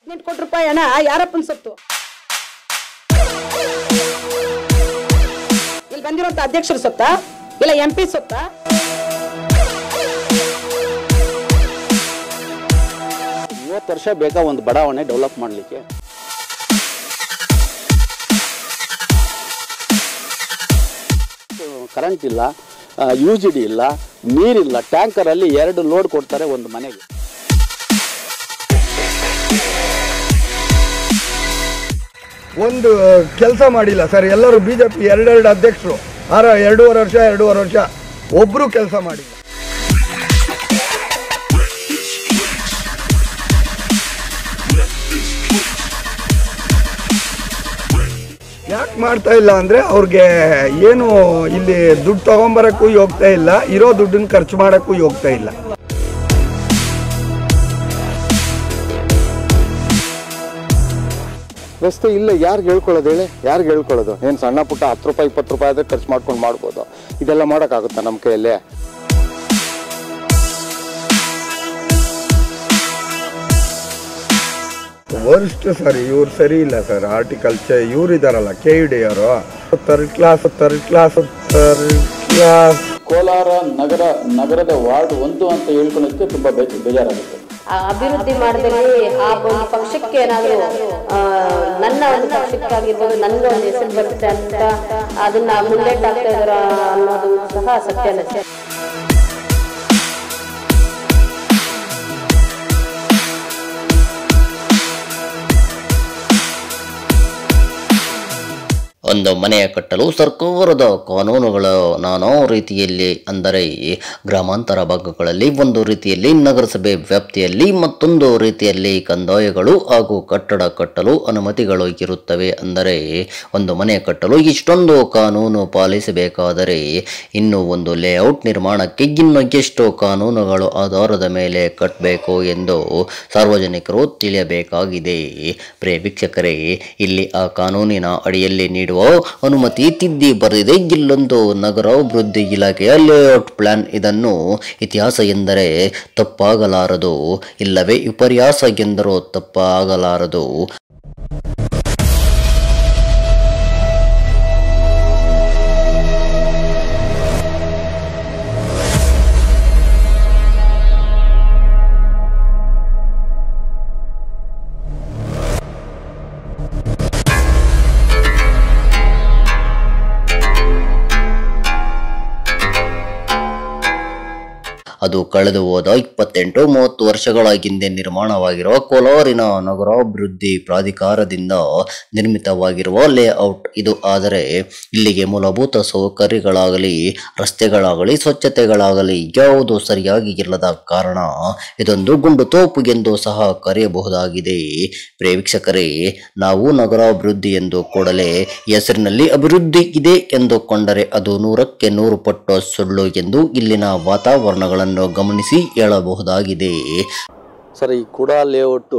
ಹದಿನೆಂಟು ಕೋಟಿ ರೂಪಾಯಿ ಹಣ ಯಾರಪ್ಪನ ಸೊತ್ತು ಇಲ್ಲಿ ಬಂದಿರುವಂತ ಅಧ್ಯಕ್ಷರ ಸೊತ್ತ ಇಲ್ಲ ಎಂ ಪಿ ಸೊತ್ತ ಮೂವತ್ತು ವರ್ಷ ಬೇಕಾ ಒಂದು ಬಡಾವಣೆ ಡೆವಲಪ್ ಮಾಡಲಿಕ್ಕೆ ಕರೆಂಟ್ ಇಲ್ಲ ಯು ಜಿ ಡಿ ಇಲ್ಲ ನೀರಿಲ್ಲ ಟ್ಯಾಂಕರಲ್ಲಿ ಎರಡು ಲೋಡ್ ಕೊಡ್ತಾರೆ ಒಂದು ಮನೆಗೆ ಒಂದು ಕೆಲಸ ಮಾಡಿಲ್ಲ ಸರ್ ಎಲ್ಲರೂ ಬಿ ಜೆ ಪಿ ಎರಡೆರಡು ಅಧ್ಯಕ್ಷರು ಆರ ಎರಡೂವರೆ ವರ್ಷ ಎರಡೂವರೆ ವರ್ಷ ಒಬ್ಬರು ಕೆಲಸ ಮಾಡಿಲ್ಲ ಯಾಕೆ ಮಾಡ್ತಾ ಇಲ್ಲ ಅಂದರೆ ಅವ್ರಿಗೆ ಏನು ಇಲ್ಲಿ ದುಡ್ಡು ತಗೊಂಬರಕ್ಕೂ ಹೋಗ್ತಾ ಇಲ್ಲ ಇರೋ ದುಡ್ಡನ್ನ ಖರ್ಚು ಮಾಡೋಕ್ಕೂ ಹೋಗ್ತಾ ಇಲ್ಲ ರಸ್ತೆ ಇಲ್ಲ ಯಾರಿಗೆ ಹೇಳ್ಕೊಳ್ಳೋದು ಹೇಳಿ ಯಾರಿಗೆ ಹೇಳ್ಕೊಳ್ಳೋದು ಏನು ಸಣ್ಣ ಪುಟ್ಟ ಹತ್ತು ರೂಪಾಯಿ ಇಪ್ಪತ್ತು ರೂಪಾಯಿ ಆದರೆ ಖರ್ಚು ಮಾಡ್ಕೊಂಡು ಮಾಡ್ಬೋದು ಇದೆಲ್ಲ ಮಾಡೋಕ್ಕಾಗುತ್ತಾ ನಮ್ಮ ಕೈಯಲ್ಲಿ ವರ್ಸ್ಟ್ ಸರ್ ಇವ್ರು ಸರಿ ಇಲ್ಲ ಸರ್ ಆರ್ಟಿಕಲ್ಚರ್ ಇವ್ರು ಇದಾರಲ್ಲ ಕೆ ಯು ಡಿ ಅವರು third class third class third class Kolar ನಗರ ನಗರದ ವಾರ್ಡ್ ಒಂದು ಅಂತ ಹೇಳ್ಕೊಳ್ಳೋದಕ್ಕೆ ತುಂಬ ಬೇ- ಬೇಜಾರಾಗುತ್ತೆ ಆ ಅಭಿವೃದ್ಧಿ ಮಾಡದಲ್ಲಿ ಆ ಒಂದು ಪಕ್ಷಕ್ಕೆ ಏನಾದರೂ ನನ್ನ ಒಂದು ಪಕ್ಷಕ್ಕಾಗಿರ್ಬೋದು ನನಗೆ ಒಂದು ಹೆಸರು ಬರುತ್ತೆ ಅಂತ ಅದನ್ನ ಮುಂದೆಟ್ಟಾಗ್ತಾ ಇದಾರ ಅನ್ನೋದು ಸಹ ಸತ್ಯನೇ ಒಂದು ಮನೆಯ ಕಟ್ಟಲು ಸರ್ಕಾರದ ಕಾನೂನುಗಳು ನಾನಾ ರೀತಿಯಲ್ಲಿ ಅಂದರೆ ಗ್ರಾಮಾಂತರ ಭಾಗಗಳಲ್ಲಿ ಒಂದು ರೀತಿಯಲ್ಲಿ ನಗರಸಭೆ ವ್ಯಾಪ್ತಿಯಲ್ಲಿ ಮತ್ತೊಂದು ರೀತಿಯಲ್ಲಿ ಕಂದಾಯಗಳು ಹಾಗೂ ಕಟ್ಟಡ ಕಟ್ಟಲು ಅನುಮತಿಗಳು ಇರುತ್ತವೆ ಅಂದರೆ ಒಂದು ಮನೆ ಕಟ್ಟಲು ಇಷ್ಟೊಂದು ಕಾನೂನು ಪಾಲಿಸಬೇಕಾದರೆ ಇನ್ನು ಒಂದು ಲೇಔಟ್ ನಿರ್ಮಾಣಕ್ಕೆ ಇನ್ನು ಎಷ್ಟು ಕಾನೂನುಗಳು ಆಧಾರದ ಮೇಲೆ ಕಟ್ಟಬೇಕು ಎಂದು ಸಾರ್ವಜನಿಕರು ತಿಳಿಯಬೇಕಾಗಿದೆ ಪ್ರಿಯ ವೀಕ್ಷಕರೇ ಇಲ್ಲಿ ಆ ಕಾನೂನಿನ ಅಡಿಯಲ್ಲಿ ನೀಡುವ ಅನುಮತಿ ತಿದ್ದಿ ಬರೆದಿದೆ ಇಲ್ಲೊಂದು ನಗರಾಭಿವೃದ್ಧಿ ಇಲಾಖೆಯ ಲೇಔಟ್ ಪ್ಲಾನ್ ಇದನ್ನು ಇತಿಹಾಸ ಎಂದರೆ ತಪ್ಪಾಗಲಾರದು ಇಲ್ಲವೇ ವಿಪರ್ಯಾಸ ಎಂದರೂ ತಪ್ಪಾಗಲಾರದು ಅದು ಕಳೆದು ಹೋದ ಇಪ್ಪತ್ತೆಂಟು ಮೂವತ್ತು ವರ್ಷಗಳ ಹಿಂದೆ ನಿರ್ಮಾಣವಾಗಿರುವ ಕೋಲಾರಿನ ನಗರಾಭಿವೃದ್ಧಿ ಪ್ರಾಧಿಕಾರದಿಂದ ನಿರ್ಮಿತವಾಗಿರುವ ಲೇಔಟ್ ಇದು ಆದರೆ ಇಲ್ಲಿಗೆ ಮೂಲಭೂತ ಸೌಕರ್ಯಗಳಾಗಲಿ ರಸ್ತೆಗಳಾಗಲಿ ಸ್ವಚ್ಛತೆಗಳಾಗಲಿ ಯಾವುದು ಸರಿಯಾಗಿ ಇಲ್ಲದ ಕಾರಣ ಇದೊಂದು ಗುಂಡು ತೋಪು ಎಂದು ಸಹ ಕರೆಯಬಹುದಾಗಿದೆ ಪ್ರಿಯ ವೀಕ್ಷಕರೇ ನಾವು ನಗರಾಭಿವೃದ್ಧಿ ಎಂದು ಕೂಡಲೇ ಹೆಸರಿನಲ್ಲಿ ಅಭಿವೃದ್ಧಿ ಇದೆ ಎಂದುಕೊಂಡರೆ ಅದು ನೂರಕ್ಕೆ ನೂರು ಪಟ್ಟು ಸುಳ್ಳು ಎಂದು ಇಲ್ಲಿನ ವಾತಾವರಣಗಳನ್ನು ಗಮನಿಸಿ ಹೇಳಬಹುದಾಗಿದೆ ಸರ್ ಈ ಕುಡಾ ಲೇಔಟು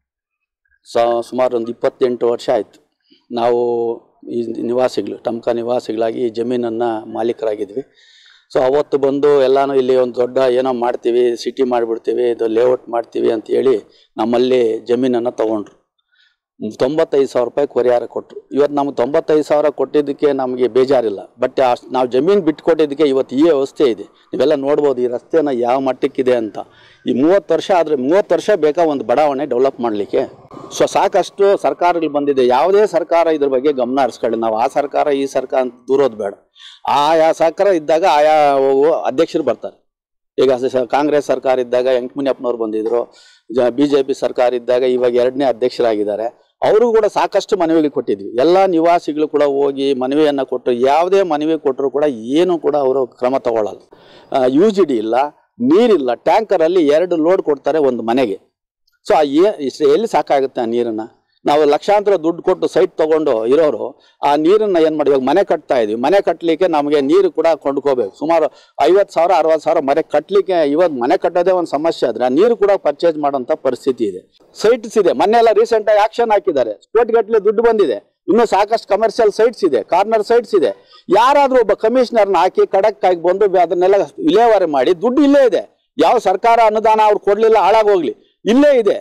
ಸ- ಸುಮಾರು ಒಂದು ಇಪ್ಪತ್ತೆಂಟು ವರ್ಷ ಆಯಿತು ನಾವು ಈ ನಿವಾಸಿಗಳು ಟಮ್ಕ ನಿವಾಸಿಗಳಾಗಿ ಈ ಜಮೀನನ್ನು ಮಾಲೀಕರಾಗಿದ್ವಿ ಸೊ ಅವತ್ತು ಬಂದು ಎಲ್ಲಾನು ಇಲ್ಲಿ ಒಂದು ದೊಡ್ಡ ಏನೋ ಮಾಡ್ತೀವಿ ಸಿಟಿ ಮಾಡಿಬಿಡ್ತೀವಿ ಇದು ಲೇಔಟ್ ಮಾಡ್ತೀವಿ ಅಂತ ಹೇಳಿ ನಮ್ಮಲ್ಲಿ ಜಮೀನನ್ನು ತೊಗೊಂಡ್ರು ತೊಂಬತ್ತೈದು ಸಾವಿರ ರೂಪಾಯಿ ಪರಿಹಾರ ಕೊಟ್ಟರು ಇವತ್ತು ನಮ್ಗೆ ತೊಂಬತ್ತೈದು ಸಾವಿರ ಕೊಟ್ಟಿದ್ದಕ್ಕೆ ನಮಗೆ ಬೇಜಾರಿಲ್ಲ ಬಟ್ ಅಷ್ಟು ನಾವು ಜಮೀನು ಬಿಟ್ಟು ಕೊಟ್ಟಿದ್ದಕ್ಕೆ ಇವತ್ತು ಈ ವ್ಯವಸ್ಥೆ ಇದೆ ನೀವೆಲ್ಲ ನೋಡ್ಬೋದು ಈ ರಸ್ತೆನ ಯಾವ ಮಟ್ಟಕ್ಕಿದೆ ಅಂತ ಈ ಮೂವತ್ತು ವರ್ಷ ಆದರೆ ಮೂವತ್ತು ವರ್ಷ ಬೇಕಾ ಒಂದು ಬಡಾವಣೆ ಡೆವಲಪ್ ಮಾಡಲಿಕ್ಕೆ ಸೊ ಸಾಕಷ್ಟು ಸರ್ಕಾರಗಳು ಬಂದಿದೆ ಯಾವುದೇ ಸರ್ಕಾರ ಇದ್ರ ಬಗ್ಗೆ ಗಮನ ಹರಿಸ್ಕೊಳ್ಳಿ ನಾವು ಆ ಸರ್ಕಾರ ಈ ಸರ್ಕಾರ ಅಂತ ದೂರೋದು ಬೇಡ ಆಯಾ ಸರ್ಕಾರ ಇದ್ದಾಗ ಆಯಾ ಅಧ್ಯಕ್ಷರು ಬರ್ತಾರೆ ಈಗ ಸ- ಕಾಂಗ್ರೆಸ್ ಸರ್ಕಾರ ಇದ್ದಾಗ ವೆಂಕಟಮುನಿಯಪ್ಪನವ್ರು ಬಂದಿದ್ರು ಬಿ ಜೆ ಪಿ ಸರ್ಕಾರ ಇದ್ದಾಗ ಇವಾಗ ಎರಡನೇ ಅಧ್ಯಕ್ಷರಾಗಿದ್ದಾರೆ ಅವರು ಕೂಡ ಸಾಕಷ್ಟು ಮನವಿಗಳು ಕೊಟ್ಟಿದ್ವಿ ಎಲ್ಲ ನಿವಾಸಿಗಳು ಕೂಡ ಹೋಗಿ ಮನವಿಯನ್ನು ಕೊಟ್ಟು ಯಾವುದೇ ಮನವಿ ಕೊಟ್ಟರು ಕೂಡ ಏನು ಕೂಡ ಅವರು ಕ್ರಮ ತಗೊಳ್ಳಲ್ಲ ಯು ಜಿ ಡಿ ಇಲ್ಲ ನೀರಿಲ್ಲ ಟ್ಯಾಂಕರಲ್ಲಿ ಎರಡು ಲೋಡ್ ಕೊಡ್ತಾರೆ ಒಂದು ಮನೆಗೆ ಸೊ ಆ ಏ ಇಷ್ಟು ಎಲ್ಲಿ ಸಾಕಾಗುತ್ತೆ ಆ ನೀರನ್ನು ನಾವು ಲಕ್ಷಾಂತರ ದುಡ್ಡು ಕೊಟ್ಟು ಸೈಟ್ ತಗೊಂಡು ಇರೋರು ಆ ನೀರನ್ನು ಏನು ಮಾಡಿ ಇವಾಗ ಮನೆ ಕಟ್ತಾ ಇದೀವಿ ಮನೆ ಕಟ್ಟಲಿಕ್ಕೆ ನಮಗೆ ನೀರು ಕೂಡ ಕೊಂಡ್ಕೋಬೇಕು ಸುಮಾರು ಐವತ್ತು ಸಾವಿರ ಅರವತ್ತು ಸಾವಿರ ಮನೆ ಕಟ್ಟಲಿಕ್ಕೆ ಇವತ್ತು ಮನೆ ಕಟ್ಟೋದೇ ಒಂದು ಸಮಸ್ಯೆ ಆದರೆ ಆ ನೀರು ಕೂಡ ಪರ್ಚೇಸ್ ಮಾಡೋಂಥ ಪರಿಸ್ಥಿತಿ ಇದೆ ಸೈಟ್ಸ್ ಇದೆ ಮೊನ್ನೆ ಎಲ್ಲ ರೀಸೆಂಟಾಗಿ ಆಕ್ಷನ್ ಹಾಕಿದ್ದಾರೆ ಕೋಟಿಗಟ್ಟಲೆ ದುಡ್ಡು ಬಂದಿದೆ ಇನ್ನೂ ಸಾಕಷ್ಟು ಕಮರ್ಷಿಯಲ್ ಸೈಟ್ಸ್ ಇದೆ ಕಾರ್ನರ್ ಸೈಟ್ಸ್ ಇದೆ ಯಾರಾದರೂ ಒಬ್ಬ ಕಮಿಷನರ್ನ ಹಾಕಿ ಖಡಕ್ ಆಗಿ ಬಂದು ಅದನ್ನೆಲ್ಲ ವಿಲೇವಾರಿ ಮಾಡಿ ದುಡ್ಡು ಇಲ್ಲೇ ಇದೆ ಯಾವ ಸರ್ಕಾರ ಅನುದಾನ ಅವ್ರು ಕೊಡಲಿಲ್ಲ ಹಾಳಾಗೋಗ್ಲಿ ಇಲ್ಲೇ ಇದೆ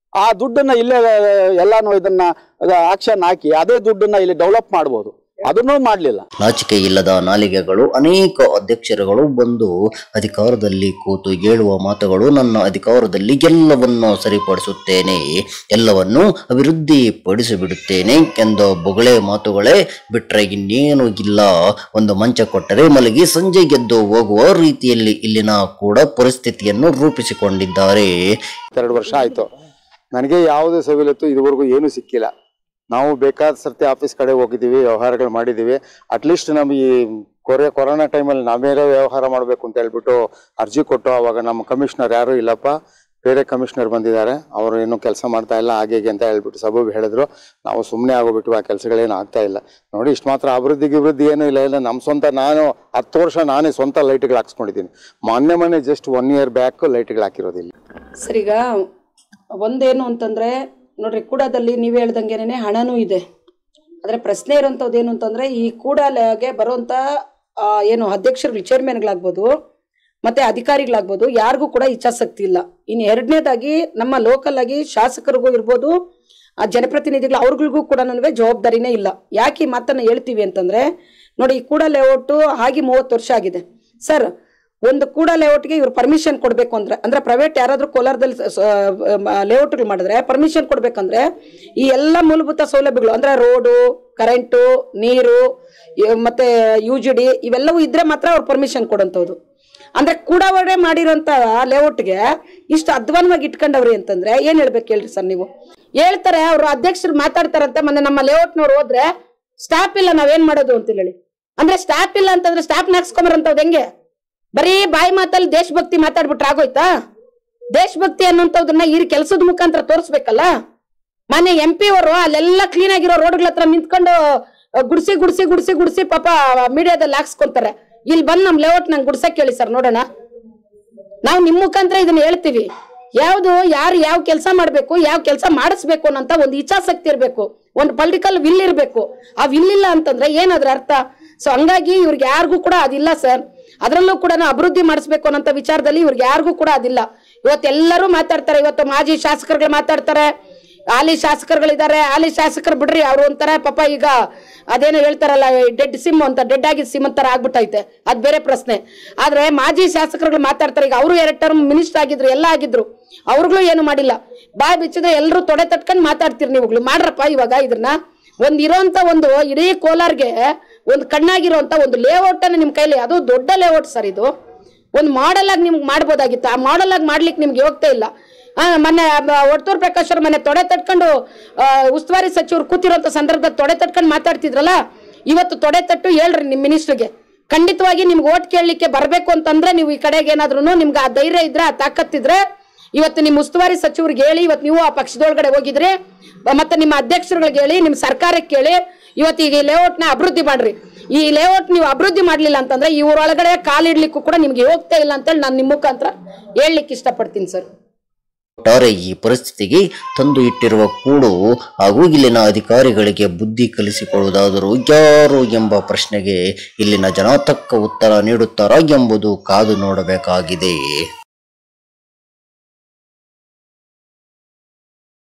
ಆ ದುಡ್ಡನ್ನ ಇಲ್ಲೇ ಎಲ್ಲಾನು ಇದನ್ನ ಆಕ್ಷನ್ ಹಾಕಿ ಅದೇ ದುಡ್ಡನ್ನ ಇಲ್ಲಿ ಡೆವಲಪ್ ಮಾಡ್ಬೋದು ಅದನ್ನೂ ಮಾಡ್ಲಿಲ್ಲ ನಾಚಿಕೆ ಇಲ್ಲದ ನಾಲಿಗೆಗಳು ಅನೇಕ ಅಧ್ಯಕ್ಷರುಗಳು ಬಂದು ಅಧಿಕಾರದಲ್ಲಿ ಕೂತು ಹೇಳುವ ಮಾತುಗಳು ನನ್ನ ಅಧಿಕಾರದಲ್ಲಿ ಎಲ್ಲವನ್ನೂ ಸರಿಪಡಿಸುತ್ತೇನೆ ಎಲ್ಲವನ್ನೂ ಅಭಿವೃದ್ಧಿ ಪಡಿಸಿಬಿಡುತ್ತೇನೆ ಎಂದ ಬೊಗಳೆ ಮಾತುಗಳೇ ಬಿಟ್ರೆ ಇನ್ನೇನು ಇಲ್ಲ ಒಂದು ಮಂಚ ಕೊಟ್ಟರೆ ಮಲಗಿ ಸಂಜೆ ಗೆದ್ದು ಹೋಗುವ ರೀತಿಯಲ್ಲಿ ಇಲ್ಲಿನ ಕೂಡ ಪರಿಸ್ಥಿತಿಯನ್ನು ರೂಪಿಸಿಕೊಂಡಿದ್ದಾರೆ ಎರಡು ವರ್ಷ ಆಯ್ತು ನನಗೆ ಯಾವುದೇ ಸವಲತ್ತು ಇದುವರೆಗೂ ಏನೂ ಸಿಕ್ಕಿಲ್ಲ ನಾವು ಬೇಕಾದ ಸರ್ತಿ ಆಫೀಸ್ ಕಡೆ ಹೋಗಿದ್ದೀವಿ ವ್ಯವಹಾರಗಳು ಮಾಡಿದ್ದೀವಿ ಅಟ್ಲೀಸ್ಟ್ ನಮ್ಮ ಈ ಕೊರೆ ಕೊರೋನಾ ಟೈಮಲ್ಲಿ ನಾವೇನೋ ವ್ಯವಹಾರ ಮಾಡಬೇಕು ಅಂತ ಹೇಳ್ಬಿಟ್ಟು ಅರ್ಜಿ ಕೊಟ್ಟು ಅವಾಗ ನಮ್ಮ ಕಮಿಷನರ್ ಯಾರೂ ಇಲ್ಲಪ್ಪ ಬೇರೆ ಕಮಿಷನರ್ ಬಂದಿದ್ದಾರೆ ಅವರು ಏನು ಕೆಲಸ ಮಾಡ್ತಾ ಇಲ್ಲ ಹಾಗೆ ಹೀಗೆ ಅಂತ ಹೇಳ್ಬಿಟ್ಟು ಸಬೂಬ್ ಹೇಳಿದ್ರು ನಾವು ಸುಮ್ಮನೆ ಆಗೋಗ್ಬಿಟ್ಟು ಆ ಕೆಲಸಗಳೇನು ಆಗ್ತಾ ಇಲ್ಲ ನೋಡಿ ಇಷ್ಟು ಮಾತ್ರ ಅಭಿವೃದ್ಧಿ ಗಿಭಿವೃದ್ಧಿ ಏನೂ ಇಲ್ಲ ಇಲ್ಲ ನಮ್ಮ ಸ್ವಂತ ನಾನು ಹತ್ತು ವರ್ಷ ನಾನೇ ಸ್ವಂತ ಲೈಟ್ಗಳು ಹಾಕ್ಸ್ಕೊಂಡಿದ್ದೀನಿ ಮೊನ್ನೆ ಮೊನ್ನೆ ಜಸ್ಟ್ ಒನ್ ಇಯರ್ ಬ್ಯಾಕ್ ಲೈಟ್ಗಳು ಹಾಕಿರೋದಿಲ್ಲ ಸರ್ ಈಗ ಒಂದೇನು ಅಂತಂದ್ರೆ ನೋಡ್ರಿ ಕೂಡದಲ್ಲಿ ನೀವು ಹೇಳ್ದಂಗೆನೆ ಹಣನೂ ಇದೆ ಆದರೆ ಪ್ರಶ್ನೆ ಇರೋಂಥದ್ದು ಏನು ಅಂತಂದ್ರೆ ಈ ಕೂಡಲಗೆ ಬರುವಂಥ ಆ, ಏನು ಅಧ್ಯಕ್ಷರುಗಳು ಚೇರ್ಮನ್ಗಳಾಗ್ಬೋದು ಮತ್ತೆ ಅಧಿಕಾರಿಗಳಾಗ್ಬೋದು ಯಾರಿಗೂ ಕೂಡ ಇಚ್ಛಾಸಕ್ತಿ ಇಲ್ಲ ಇನ್ನು ಎರಡನೇದಾಗಿ ನಮ್ಮ ಲೋಕಲ್ ಆಗಿ ಶಾಸಕರಿಗೂ ಇರ್ಬೋದು ಆ ಜನಪ್ರತಿನಿಧಿಗಳು ಅವ್ರಿಗಳಿಗೂ ಕೂಡ ಜವಾಬ್ದಾರಿನೇ ಇಲ್ಲ ಯಾಕೆ ಈ ಮಾತನ್ನ ಹೇಳ್ತೀವಿ ಅಂತಂದ್ರೆ ನೋಡಿ ಈ ಕೂಡ ಲೇಔಟು ಆಗಿ ಮೂವತ್ತು ವರ್ಷ ಆಗಿದೆ ಸರ್ ಒಂದು ಕೂಡ ಲೇಔಟ್ಗೆ ಇವ್ರು ಪರ್ಮಿಷನ್ ಕೊಡಬೇಕು ಅಂದ್ರೆ ಅಂದ್ರೆ ಪ್ರೈವೇಟ್ ಯಾರಾದ್ರೂ ಕೋಲಾರದಲ್ಲಿ ಲೇಔಟ್ಗಳು ಮಾಡಿದ್ರೆ ಪರ್ಮಿಷನ್ ಕೊಡ್ಬೇಕಂದ್ರೆ ಈ ಎಲ್ಲ ಮೂಲಭೂತ ಸೌಲಭ್ಯಗಳು ಅಂದ್ರೆ ರೋಡು ಕರೆಂಟು ನೀರು ಇ- ಮತ್ತೆ ಯು ಜಿ ಡಿ ಇವೆಲ್ಲವೂ ಇದ್ರೆ ಮಾತ್ರ ಅವ್ರು ಪರ್ಮಿಷನ್ ಕೊಡೋಂಥದ್ದು ಅಂದ್ರೆ ಕೂಡವಡೆ ಮಾಡಿರೋಂಥ ಲೇಔಟ್ಗೆ ಇಷ್ಟು ಅಧ್ವಾನವಾಗಿ ಇಟ್ಕೊಂಡವ್ರಿ ಅಂತಂದ್ರೆ ಏನ್ ಹೇಳ್ಬೇಕು ಹೇಳ್ರಿ ಸರ್ ನೀವು ಹೇಳ್ತಾರೆ ಅವ್ರು ಅಧ್ಯಕ್ಷರು ಮಾತಾಡ್ತಾರಂತೆ ಮೊನ್ನೆ ನಮ್ಮ ಲೇಔಟ್ನವ್ರು ಹೋದ್ರೆ ಸ್ಟಾಫ್ ಇಲ್ಲ ನಾವೇನ್ ಮಾಡೋದು ಅಂತ ಹೇಳಿ ಅಂದ್ರೆ ಸ್ಟಾಫ್ ಇಲ್ಲ ಅಂತಂದ್ರೆ ಸ್ಟಾಫ್ ನಾಕ್ಸ್ಕೊಂಬರಂತವ್ದು ಹೆಂಗೆ ಬರೀ ಬಾಯಿ ಮಾತಲ್ಲಿ ದೇಶಭಕ್ತಿ ಮಾತಾಡ್ಬಿಟ್ರೆ ಆಗೋಯ್ತಾ ದೇಶಭಕ್ತಿ ಅನ್ನೋಂಥದ್ದನ್ನ ಈ ಕೆಲಸದ ಮುಖಾಂತರ ತೋರಿಸ್ಬೇಕಲ್ಲ ಮನೆ ಎಂ ಪಿ ಅವರು ಅಲ್ಲೆಲ್ಲ ಕ್ಲೀನ್ ಆಗಿರೋ ರೋಡ್ಗಳ ಹತ್ರ ನಿಂತ್ಕೊಂಡು ಅಹ್, ಗುಡ್ಸಿ ಗುಡ್ಸಿ ಗುಡ್ಸಿ ಗುಡ್ಸಿ ಪಾಪ ಮೀಡಿಯಾದಲ್ಲಿ ಹಾಕ್ಸ್ಕೊಂತಾರೆ ಇಲ್ಲಿ ಬಂದ್ ನಮ್ ಲೇಔಟ್ ನಂಗೆ ಗುಡ್ಸಕ್ ಹೇಳಿ ಸರ್ ನೋಡೋಣ ನಾವು ನಿಮ್ ಮುಖಾಂತರ ಇದನ್ನ ಹೇಳ್ತೀವಿ ಯಾವ್ದು ಯಾರು ಯಾವ ಕೆಲಸ ಮಾಡ್ಬೇಕು ಯಾವ ಕೆಲಸ ಮಾಡಿಸ್ಬೇಕು ಅನ್ನೋಂತ ಒಂದು ಇಚ್ಛಾಸಕ್ತಿ ಇರ್ಬೇಕು ಒಂದು ಪೊಲಿಟಿಕಲ್ ವಿಲ್ ಇರ್ಬೇಕು ಆ ವಿಲ್ ಇಲ್ಲ ಅಂತಂದ್ರೆ ಏನಾದ್ರ ಅರ್ಥ ಸೊ ಹಂಗಾಗಿ ಇವ್ರಿಗೆ ಯಾರಿಗೂ ಕೂಡ ಅದಿಲ್ಲ ಸರ್ ಅದರಲ್ಲೂ ಕೂಡ ನಾವು ಅಭಿವೃದ್ಧಿ ಮಾಡಿಸ್ಬೇಕು ಅನ್ನೋಂಥ ವಿಚಾರದಲ್ಲಿ ಇವ್ರಿಗೆ ಯಾರಿಗೂ ಕೂಡ ಅದಿಲ್ಲ ಇವತ್ತೆಲ್ಲರೂ ಮಾತಾಡ್ತಾರೆ ಇವತ್ತು ಮಾಜಿ ಶಾಸಕರುಗಳು ಮಾತಾಡ್ತಾರೆ ಹಾಲಿ ಶಾಸಕರುಗಳಿದ್ದಾರೆ ಹಾಲಿ ಶಾಸಕರು ಬಿಡ್ರಿ ಅವ್ರು ಒಂಥರ ಪಾಪ ಈಗ ಅದೇನೋ ಹೇಳ್ತಾರಲ್ಲ ಡೆಡ್ ಸಿಮ್ ಅಂತ ಡೆಡ್ ಆಗಿದ್ ಸಿಮ್ ಅಂತಾರ ಆಗ್ಬಿಟ್ಟೈತೆ ಅದ್ ಬೇರೆ ಪ್ರಶ್ನೆ ಆದ್ರೆ ಮಾಜಿ ಶಾಸಕರುಗಳು ಮಾತಾಡ್ತಾರೆ ಈಗ ಅವರು ಎರಡು ಟರ್ಮ್ ಮಿನಿಸ್ಟರ್ ಆಗಿದ್ರು ಎಲ್ಲ ಆಗಿದ್ರು ಅವ್ರಿಗೂ ಏನು ಮಾಡಿಲ್ಲ ಬಾಯ್ ಬಿಚ್ಚಿದ್ರೆ ಎಲ್ಲರೂ ತೊಡೆ ತಟ್ಕೊಂಡ್ ಮಾತಾಡ್ತೀರಿ ನೀವುಗಳು ಮಾಡ್ರಪ್ಪ ಇವಾಗ ಇದನ್ನ ಒಂದ್ ಇರೋಂತ ಒಂದು ಇಡೀ ಕೋಲಾರ್ಗೆ ಒಂದು ಕಣ್ಣಾಗಿರೋಂತ ಒಂದು ಲೇಔಟ್ ಅನ್ನ ನಿಮ್ ಕೈಲಿ ಅದು ದೊಡ್ಡ ಲೇಔಟ್ ಸರ್ ಇದು ಒಂದು ಮಾಡೆಲ್ ಆಗಿ ನಿಮ್ಗೆ ಮಾಡ್ಬೋದಾಗಿತ್ತು ಆ ಮಾಡೆಲ್ ಆಗಿ ಮಾಡ್ಲಿಕ್ಕೆ ನಿಮ್ಗೆ ಹೋಗ್ತಾ ಇಲ್ಲ ಆ, ಮೊನ್ನೆ ಒಡ್ತೂರ್ ಪ್ರಕಾಶ್ ಅವ್ರು ಮೊನ್ನೆ ತೊಡೆ ತಟ್ಕೊಂಡು ಆ, ಉಸ್ತುವಾರಿ ಸಚಿವರು ಕೂತಿರೋಂಥ ಸಂದರ್ಭದಲ್ಲಿ ತೊಡೆ ತಟ್ಕೊಂಡು ಮಾತಾಡ್ತಿದ್ರಲ್ಲ ಇವತ್ತು ತೊಡೆ ತಟ್ಟು ಹೇಳ್ರಿ ನಿಮ್ಮ ಮಿನಿಸ್ಟ್ರಿಗೆ ಖಂಡಿತವಾಗಿ ನಿಮ್ಗೆ ಓಟ್ ಕೇಳಲಿಕ್ಕೆ ಬರಬೇಕು ಅಂತಂದ್ರೆ ನೀವು ಈ ಕಡೆಗೆ ಏನಾದ್ರೂ ನಿಮ್ಗೆ ಆ ಧೈರ್ಯ ಇದ್ರೆ ಆ ತಾಕತ್ತಿದ್ರೆ ಇವತ್ತು ನಿಮ್ಮ ಉಸ್ತುವಾರಿ ಸಚಿವರಿಗೆ ಹೇಳಿ ಇವತ್ತು ನೀವು ಆ ಪಕ್ಷದೊಳಗಡೆ ಹೋಗಿದ್ರಿ ಬ- ಮತ್ತೆ ನಿಮ್ಮ ಅಧ್ಯಕ್ಷರುಗಳಿಗೆ ಹೇಳಿ ನಿಮ್ಮ ಸರ್ಕಾರಕ್ಕೆ ಹೇಳಿ ಇವತ್ತು ಈಗ ಈ ಲೇಔಟ್ನ ಅಭಿವೃದ್ಧಿ ಮಾಡ್ರಿ ಈ ಲೇಔಟ್ ನೀವು ಅಭಿವೃದ್ಧಿ ಮಾಡ್ಲಿಲ್ಲ ಅಂತಂದ್ರೆ ಈ ಊರೊಳಗಡೆ ಕಾಲಿಡ್ಲಿಕ್ಕೂ ಕೂಡ ನಿಮ್ಗೆ ಹೋಗ್ತಾ ಇಲ್ಲ ಅಂತೇಳಿ ನಾನು ನಿಮ್ಮ ಮುಖಾಂತರ ಹೇಳಲಿಕ್ಕೆ ಇಷ್ಟಪಡ್ತೀನಿ ಸರ್ ಒಟ್ಟಾರೆ ಈ ಪರಿಸ್ಥಿತಿಗೆ ತಂದು ಇಟ್ಟಿರುವ ಕೂಡು ಹಾಗೂ ಇಲ್ಲಿನ ಅಧಿಕಾರಿಗಳಿಗೆ ಬುದ್ಧಿ ಕಲಿಸಿಕೊಳ್ಳುವುದಾದರೂ ಯಾರು ಎಂಬ ಪ್ರಶ್ನೆಗೆ ಇಲ್ಲಿನ ಜನ ತಕ್ಕ ಉತ್ತರ ನೀಡುತ್ತಾರಾ ಎಂಬುದು ಕಾದು ನೋಡಬೇಕಾಗಿದೆ